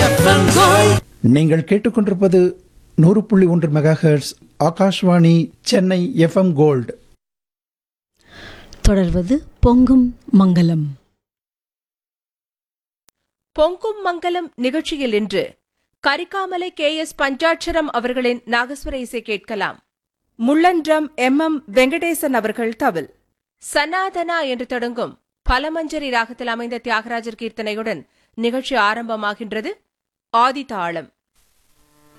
FM gold நீங்கள் கேட்டுக்கொண்டிருப்பது நூறு புள்ளி ஒன்று megahertz Akashvani Chennai FM gold தொடர்வது பொங்கும் மங்களம் பொங்கும் மங்கலம் நிகழ்ச்சியில் இன்று கரிகாமலை கே எஸ் பஞ்சாட்சரம் அவர்களின் நாகஸ்வர இசை கேட்கலாம் முள்ளன்றம் எம் எம் வெங்கடேசன் அவர்கள் தவில் சனாதனா என்று தொடங்கும் பலமஞ்சரி ராகத்தில் அமைந்த தியாகராஜர் கீர்த்தனையுடன் நிகழ்ச்சி ஆரம்பமாகின்றது ஆதி தாளம்